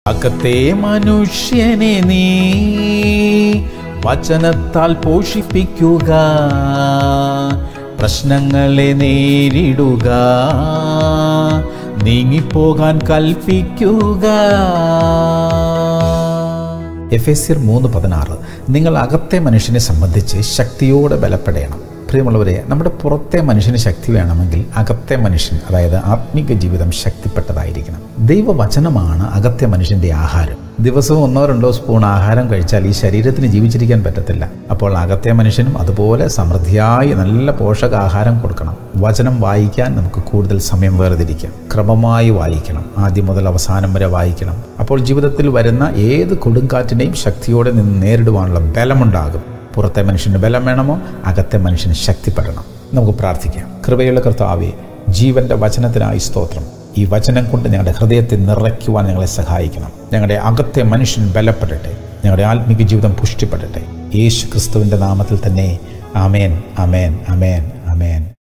അകത്തെ മനുഷ്യനെ നീ വചനത്താൽ പോഷിപ്പിക്കുക പ്രശ്നങ്ങളെ നേരിടുക നീങ്ങിപ്പോകാൻ കൽപ്പിക്കുക എഫ് എസ് സിർ മൂന്ന് പതിനാറ് നിങ്ങൾ അകത്തെ മനുഷ്യനെ സംബന്ധിച്ച് ശക്തിയോടെ ബലപ്പെടണം പ്രിയമുള്ളവരെ നമ്മുടെ പുറത്തെ മനുഷ്യന് ശക്തി വേണമെങ്കിൽ അകത്തെ മനുഷ്യൻ അതായത് ആത്മീക ജീവിതം ശക്തിപ്പെട്ടതായിരിക്കണം ദൈവവചനമാണ് അകത്തെ മനുഷ്യൻ്റെ ആഹാരം ദിവസവും ഒന്നോ രണ്ടോ സ്പൂൺ ആഹാരം കഴിച്ചാൽ ഈ ശരീരത്തിന് ജീവിച്ചിരിക്കാൻ പറ്റത്തില്ല അപ്പോൾ അകത്തെ മനുഷ്യനും അതുപോലെ സമൃദ്ധിയായി നല്ല പോഷകാഹാരം കൊടുക്കണം വചനം വായിക്കാൻ നമുക്ക് കൂടുതൽ സമയം വേർതിരിക്കാം ക്രമമായി വായിക്കണം ആദ്യം മുതൽ അവസാനം വരെ വായിക്കണം അപ്പോൾ ജീവിതത്തിൽ വരുന്ന ഏത് കൊടുങ്കാറ്റിനെയും ശക്തിയോടെ നിന്ന് നേരിടുവാനുള്ള ബലമുണ്ടാകും പുറത്തെ മനുഷ്യന് ബലം വേണമോ അകത്തെ മനുഷ്യന് ശക്തിപ്പെടണം നമുക്ക് പ്രാർത്ഥിക്കാം കൃപയുള്ള കർത്താവെ ജീവന്റെ വചനത്തിനായി സ്തോത്രം ഈ വചനം കൊണ്ട് ഞങ്ങളുടെ ഹൃദയത്തെ നിറയ്ക്കുവാൻ ഞങ്ങളെ സഹായിക്കണം ഞങ്ങളുടെ അകത്തെ മനുഷ്യൻ ബലപ്പെടട്ടെ ഞങ്ങളുടെ ആത്മീക ജീവിതം പുഷ്ടിപ്പെടട്ടെ യേശു ക്രിസ്തുവിൻ്റെ നാമത്തിൽ തന്നെ ആമേൻ അമേൻ അമേൻ അമേൻ